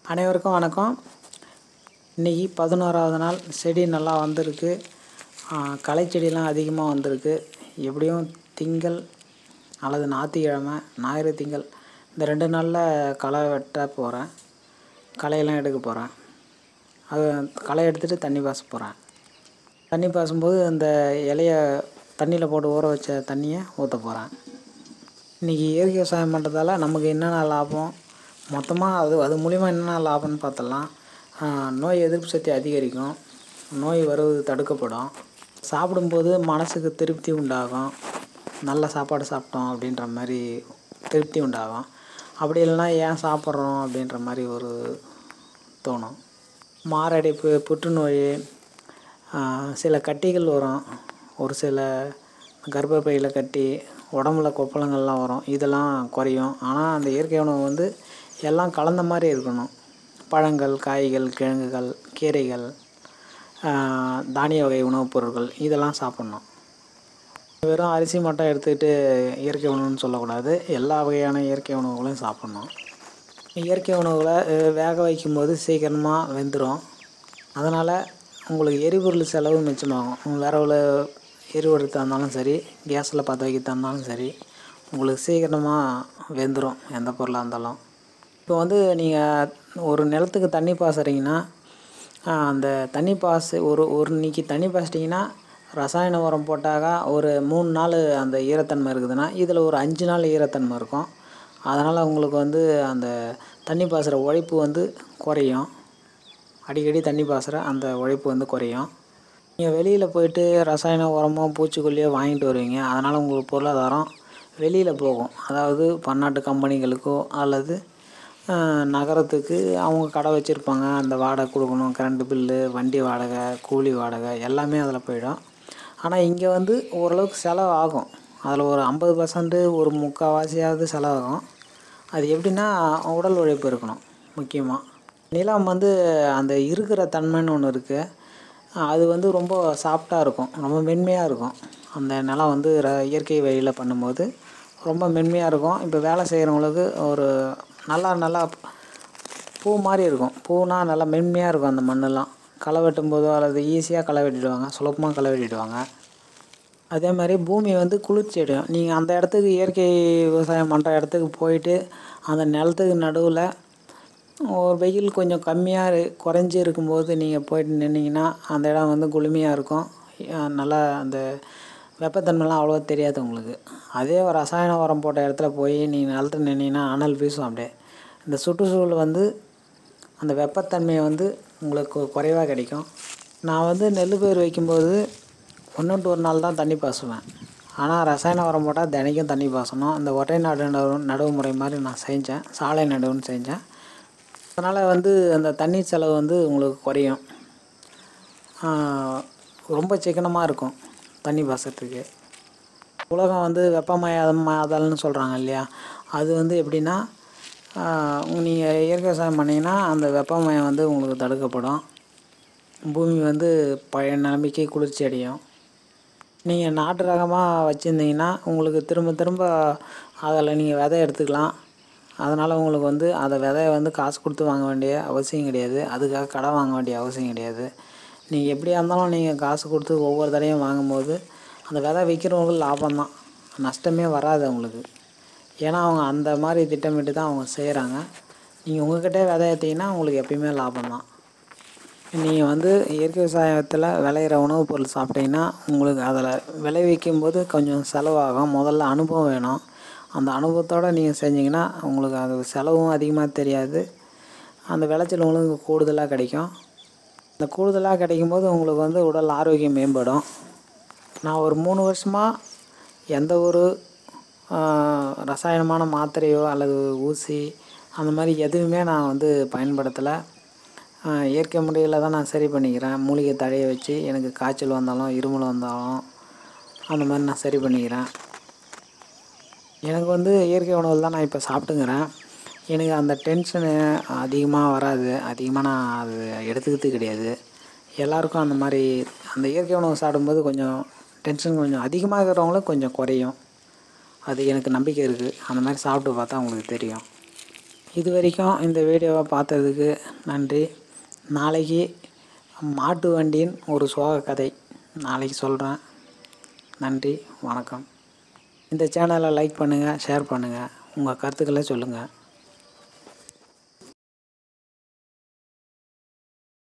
அனைவருக்கும் வணக்கம் இன்றைக்கி பதினோராவது நாள் செடி நல்லா வந்திருக்கு களை செடியெலாம் அதிகமாக வந்திருக்கு எப்படியும் திங்கள் அல்லது ஞாயிற்றுக்கிழமை ஞாயிறு திங்கள் இந்த ரெண்டு நாளில் களை வெட்ட போகிறேன் களையெல்லாம் எடுக்க போகிறேன் அது களை எடுத்துகிட்டு தண்ணி பாச போகிறேன் தண்ணி பாசும்போது அந்த இலைய தண்ணியில் போட்டு ஊற வச்ச தண்ணியை ஊற்ற போகிறேன் இன்றைக்கி இயற்கை விவசாயம் பண்ணுறதால நமக்கு என்னென்ன லாபம் மொத்தமாக அது அது மூலிமா என்னென்ன லாபம்னு பார்த்தலாம் நோய் எதிர்ப்பு சக்தி அதிகரிக்கும் நோய் வருவது தடுக்கப்படும் சாப்பிடும்போது மனசுக்கு திருப்தி உண்டாகும் நல்ல சாப்பாடு சாப்பிட்டோம் அப்படின்ற மாதிரி திருப்தி உண்டாகும் அப்படி இல்லைன்னா ஏன் சாப்பிட்றோம் அப்படின்ற மாதிரி ஒரு தோணும் மாரடைப்பு புற்றுநோய் சில கட்டிகள் வரும் ஒரு சில கர்ப்பப்பையில் கட்டி உடம்புல கொப்பளங்கள்லாம் வரும் இதெல்லாம் குறையும் ஆனால் அந்த இயற்கை உணவு வந்து எல்லாம் கலந்த மாதிரி இருக்கணும் பழங்கள் காய்கள் கிழங்குகள் கீரைகள் தானிய வகை உணவுப் பொருட்கள் இதெல்லாம் சாப்பிட்ணும் வெறும் அரிசி மட்டும் எடுத்துக்கிட்டு இயற்கை உணவுன்னு சொல்லக்கூடாது எல்லா வகையான இயற்கை உணவுகளையும் சாப்பிட்ணும் இயற்கை உணவுகளை வேக வைக்கும்போது சீக்கிரமாக வெந்துடும் அதனால் உங்களுக்கு எரிபொருள் செலவு மிச்சமாகும் விரவில் எரிவெடுத்தா இருந்தாலும் சரி கேஸில் பற்ற வைக்கிறதா இருந்தாலும் சரி உங்களுக்கு சீக்கிரமாக வெந்துடும் எந்த பொருளாக இருந்தாலும் இப்போ வந்து நீங்கள் ஒரு நிலத்துக்கு தண்ணி பாசுறீங்கன்னா அந்த தண்ணி பாசு ஒரு ஒரு இன்றைக்கி தண்ணி பாய்ச்சிட்டிங்கன்னா ரசாயன உரம் போட்டாக்கா ஒரு மூணு நாள் அந்த ஈரத்தன்மை இருக்குதுன்னா இதில் ஒரு அஞ்சு நாள் ஈரத்தன்மை இருக்கும் அதனால் உங்களுக்கு வந்து அந்த தண்ணி பாசுகிற உழைப்பு வந்து குறையும் அடிக்கடி தண்ணி பாசுகிற அந்த உழைப்பு வந்து குறையும் நீங்கள் வெளியில் போயிட்டு ரசாயன உரமோ பூச்சிக்கொல்லியோ வாங்கிட்டு வருவீங்க அதனால் உங்களுக்கு பொருளாதாரம் வெளியில் போகும் அதாவது பன்னாட்டு கம்பெனிகளுக்கோ அல்லது நகரத்துக்கு அவங்க கடை வச்சுருப்பாங்க அந்த வாடகை கொடுக்கணும் கரண்ட்டு பில்லு வண்டி வாடகை கூலி வாடகை எல்லாமே அதில் போயிடும் ஆனால் இங்கே வந்து ஓரளவுக்கு செலவு ஆகும் அதில் ஒரு ஐம்பது பர்சன்ட்டு ஒரு முக்கால்வாசியாவது செலவாகும் அது எப்படின்னா உடல் உழைப்பு இருக்கணும் முக்கியமாக நிலம் வந்து அந்த இருக்கிற தன்மைன்னு ஒன்று இருக்குது அது வந்து ரொம்ப சாஃப்டாக இருக்கும் ரொம்ப மென்மையாக இருக்கும் அந்த நிலம் வந்து ர இயற்கை வழியில் பண்ணும்போது ரொம்ப மென்மையாக இருக்கும் இப்போ வேலை செய்கிறவங்களுக்கு ஒரு நல்லா நல்லா பூ மாதிரி இருக்கும் பூனால் நல்லா மென்மையாக இருக்கும் அந்த மண்ணெல்லாம் களை வெட்டும் போதோ அல்லது ஈஸியாக களை வெட்டிடுவாங்க சுலபமாக களை வெட்டிடுவாங்க அதே மாதிரி பூமி வந்து குளிர்ச்சி அடையும் நீங்கள் அந்த இடத்துக்கு இயற்கை விவசாயம் பண்ணுற இடத்துக்கு போயிட்டு அந்த நிலத்துக்கு நடுவில் ஒரு வெயில் கொஞ்சம் கம்மியாக குறைஞ்சி இருக்கும்போது நீங்கள் போயிட்டு நின்னீங்கன்னா அந்த இடம் வந்து குளுமையாக இருக்கும் நல்லா அந்த வெப்பத்தன்மைலாம் அவ்வளோவா தெரியாது உங்களுக்கு அதே ஒரு ரசாயன உரம் போட்ட இடத்துல போய் நீங்கள் நிலத்துல நின்னீங்கன்னா அனல் வீசும் அப்படியே இந்த சுற்றுச்சூழல் வந்து அந்த வெப்பத்தன்மையை வந்து உங்களுக்கு குறைவாக கிடைக்கும் நான் வந்து நெல் பயிர் வைக்கும்போது ஒன்று ஒரு நாள் தான் தண்ணி பாசுவேன் ஆனால் ரசாயன உரம் போட்டால் தினைக்கும் தண்ணி பாசணும் இந்த ஒற்றை நடு நடவு நடவு முறை மாதிரி நான் செஞ்சேன் சாலை நடவுன்னு செஞ்சேன் அதனால் வந்து அந்த தண்ணீர் செலவு வந்து உங்களுக்கு குறையும் ரொம்ப சிக்கனமாக இருக்கும் தண்ணி பாசத்துக்கு உலகம் வந்து வெப்பமயமாதல்னு சொல்கிறாங்க இல்லையா அது வந்து எப்படின்னா நீங்கள் இயற்கை விவசாயம் பண்ணிங்கன்னா அந்த வெப்பமயம் வந்து உங்களுக்கு தடுக்கப்படும் பூமி வந்து பழைய நிலைமைக்கு குளிர்ச்சி அடையும் நீங்கள் நாட்டு ரகமாக வச்சுருந்தீங்கன்னா உங்களுக்கு திரும்ப திரும்ப அதில் நீங்கள் விதை எடுத்துக்கலாம் அதனால் உங்களுக்கு வந்து அதை விதைய வந்து காசு கொடுத்து வாங்க வேண்டிய அவசியம் கிடையாது அதுக்காக கடன் வாங்க வேண்டிய அவசியம் கிடையாது நீங்கள் எப்படியா இருந்தாலும் நீங்கள் காசு கொடுத்து ஒவ்வொரு தடையும் வாங்கும்போது அந்த விதை விற்கிறவங்களுக்கு லாபம் தான் நஷ்டமே வராது அவங்களுக்கு ஏன்னா அவங்க அந்த மாதிரி திட்டமிட்டு தான் அவங்க செய்கிறாங்க நீங்கள் உங்கள்கிட்ட விதை ஏற்றிங்கன்னா உங்களுக்கு எப்பயுமே லாபம் தான் நீங்கள் வந்து இயற்கை விவசாயத்தில் விளையிற உணவுப் பொருள் சாப்பிட்டீங்கன்னா உங்களுக்கு அதில் விளைவிக்கும் போது கொஞ்சம் செலவாகும் முதல்ல அனுபவம் வேணும் அந்த அனுபவத்தோடு நீங்கள் செஞ்சிங்கன்னா உங்களுக்கு அது செலவும் அதிகமாக தெரியாது அந்த விளைச்சல் உங்களுக்கு கூடுதலாக கிடைக்கும் அந்த கூடுதலாக கிடைக்கும்போது உங்களுக்கு வந்து உடல் ஆரோக்கியம் மேம்படும் நான் ஒரு மூணு வருஷமாக எந்த ஒரு ரசாயனமான மாத்திரையோ அல்லது ஊசி அந்த மாதிரி எதுவுமே நான் வந்து பயன்படுத்தலை இயற்கை முறையில் தான் நான் சரி பண்ணிக்கிறேன் மூலிகை தழையை வச்சு எனக்கு காய்ச்சல் வந்தாலும் இருமல் வந்தாலும் அந்த மாதிரி நான் சரி பண்ணிக்கிறேன் எனக்கு வந்து இயற்கை உணவு தான் நான் இப்போ சாப்பிட்டுங்கிறேன் எனக்கு அந்த டென்ஷனு அதிகமாக வராது அதிகமாக நான் அது எடுத்துக்கிறது கிடையாது எல்லாருக்கும் அந்த மாதிரி அந்த இயற்கை உணவு சாப்பிடும்போது கொஞ்சம் டென்ஷன் கொஞ்சம் அதிகமாக இருக்கிறவங்களுக்கு கொஞ்சம் குறையும் அது எனக்கு நம்பிக்கை இருக்குது அந்த மாதிரி சாப்பிட்டு பார்த்தா உங்களுக்கு தெரியும் இது வரைக்கும் இந்த வீடியோவை பார்த்ததுக்கு நன்றி நாளைக்கு மாட்டு வண்டியின் ஒரு சோக கதை நாளைக்கு சொல்கிறேன் நன்றி வணக்கம் இந்த சேனலை லைக் பண்ணுங்கள் ஷேர் பண்ணுங்கள் உங்கள் கருத்துக்களை சொல்லுங்கள்